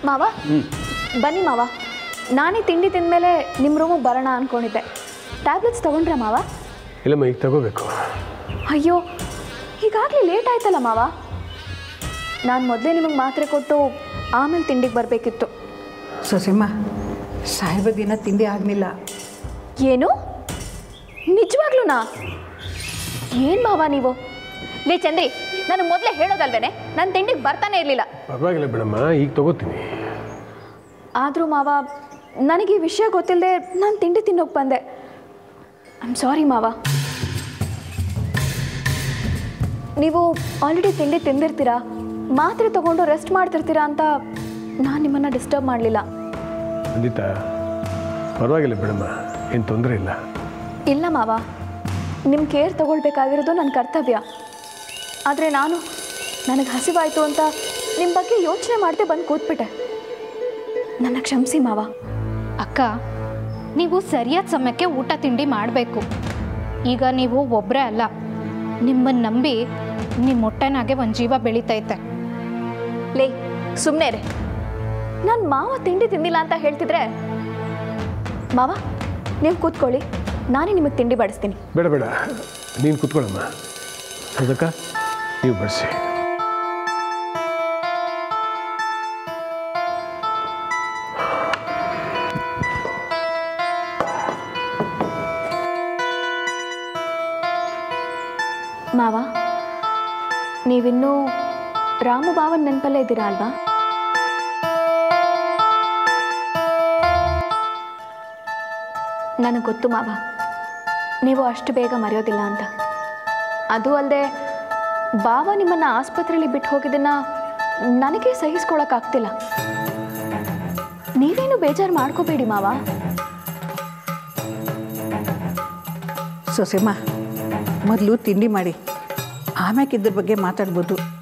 ಮಾವ ಬನ್ನಿ ಮಾವ ನಾನೇ ತಿಂಡಿ ತಿಂದಮೇಲೆ ನಿಮ್ಮ ರೂಮಿಗೆ ಬರೋಣ ಅಂದ್ಕೊಂಡಿದ್ದೆ ಟ್ಯಾಬ್ಲೆಟ್ಸ್ ತೊಗೊಂಡ್ರಾ ಮಾವ ಇಲ್ಲಮ್ಮ ಈಗ ತಗೋಬೇಕು ಅಯ್ಯೋ ಈಗಾಗಲೇ ಲೇಟ್ ಆಯ್ತಲ್ಲ ಮಾವ ನಾನು ಮೊದಲೇ ನಿಮಗೆ ಮಾತ್ರೆ ಕೊಟ್ಟು ಆಮೇಲೆ ತಿಂಡಿಗೆ ಬರಬೇಕಿತ್ತು ಸೊಸೆಮ್ಮ ಸಾಹೇಬ ದಿನ ತಿಂಡಿ ಆಗಲಿಲ್ಲ ಏನು ನಿಜವಾಗ್ಲೂನಾ ಏನು ಮಾವ ನೀವು ಲೇ ಚಂದ್ರಿ ನಾನು ಮೊದಲೇ ಹೇಳೋದಲ್ವೇನೆ ನನ್ನ ತಿಂಡಿಗೆ ಬರ್ತಾನೆ ಇರಲಿಲ್ಲ ಪರವಾಗಿಲ್ಲ ಬಿಡಮ್ಮ ಈಗ ತಗೋತೀನಿ ಆದರೂ ಮಾವ ನನಗೆ ಈ ವಿಷಯ ಗೊತ್ತಿಲ್ಲದೆ ನಾನು ತಿಂಡಿ ತಿನ್ನೋಕೆ ಬಂದೆ ಐಮ್ ಸಾರಿ ಮಾವ ನೀವು ಆಲ್ರೆಡಿ ತಿಂಡಿ ತಿಂದಿರ್ತೀರಾ ಮಾತ್ರೆ ತಗೊಂಡು ರೆಸ್ಟ್ ಮಾಡ್ತಿರ್ತೀರಾ ಅಂತ ನಾನು ನಿಮ್ಮನ್ನು ಡಿಸ್ಟರ್ಬ್ ಮಾಡಲಿಲ್ಲ ಖಂಡಿತ ಪರವಾಗಿಲ್ಲ ಬಿಡಮ್ಮ ಏನು ತೊಂದರೆ ಇಲ್ಲ ಇಲ್ಲ ಮಾವ ನಿಮ್ಮ ಕೇರ್ ತಗೊಳ್ಬೇಕಾಗಿರೋದು ನನ್ನ ಕರ್ತವ್ಯ ಆದರೆ ನಾನು ನನಗೆ ಹಸಿವಾಯಿತು ಅಂತ ನಿಮ್ಮ ಬಗ್ಗೆ ಯೋಚನೆ ಮಾಡದೆ ಬಂದು ಕೂತ್ಬಿಟ್ಟೆ ನನ್ನ ಕ್ಷಮಿಸಿ ಮಾವ ಅಕ್ಕ ನೀವು ಸರಿಯಾದ ಸಮಯಕ್ಕೆ ಊಟ ತಿಂಡಿ ಮಾಡಬೇಕು ಈಗ ನೀವು ಒಬ್ಬರೇ ಅಲ್ಲ ನಿಮ್ಮನ್ನು ನಂಬಿ ನಿಮ್ಮ ಹೊಟ್ಟೆನಾಗೆ ಒಂದು ಜೀವ ಬೆಳೀತೈತೆ ಲೇ ಸುಮ್ಮನೆ ರೇ ನಾನು ಮಾವ ತಿಂಡಿ ತಿಂದಿಲ್ಲ ಅಂತ ಹೇಳ್ತಿದ್ರೆ ಮಾವ ನೀವು ಕೂತ್ಕೊಳ್ಳಿ ನಾನೇ ನಿಮಗೆ ತಿಂಡಿ ಬಡಿಸ್ತೀನಿ ಬೇಡ ಬೇಡ ನೀನು ಕುತ್ಕೊಳ್ಳಮ್ಮ ಅದಕ್ಕ ನೀವು ಬಡಿಸಿ ಮಾವ ನೀವಿನ್ನೂ ರಾಮು ಬಾವನ್ ನೆನಪಲ್ಲೇ ಇದ್ದೀರಾ ಅಲ್ವಾ ನನಗೆ ಗೊತ್ತು ಮಾವ ನೀವು ಅಷ್ಟು ಬೇಗ ಮರೆಯೋದಿಲ್ಲ ಅಂತ ಅದು ಅಲ್ಲದೆ ಬಾವ ನಿಮ್ಮನ್ನು ಆಸ್ಪತ್ರೆಯಲ್ಲಿ ಬಿಟ್ಟು ಹೋಗಿದ್ದನ್ನ ನನಗೆ ಸಹಿಸ್ಕೊಳಕ್ಕಾಗ್ತಿಲ್ಲ ನೀವೇನು ಬೇಜಾರು ಮಾಡ್ಕೋಬೇಡಿ ಮಾವ ಸೊಸೆಮ್ಮ ಮೊದಲು ತಿಂಡಿ ಮಾಡಿ ಆಮ್ಯಾಕೆ ಇದ್ರ ಬಗ್ಗೆ ಮಾತಾಡ್ಬೋದು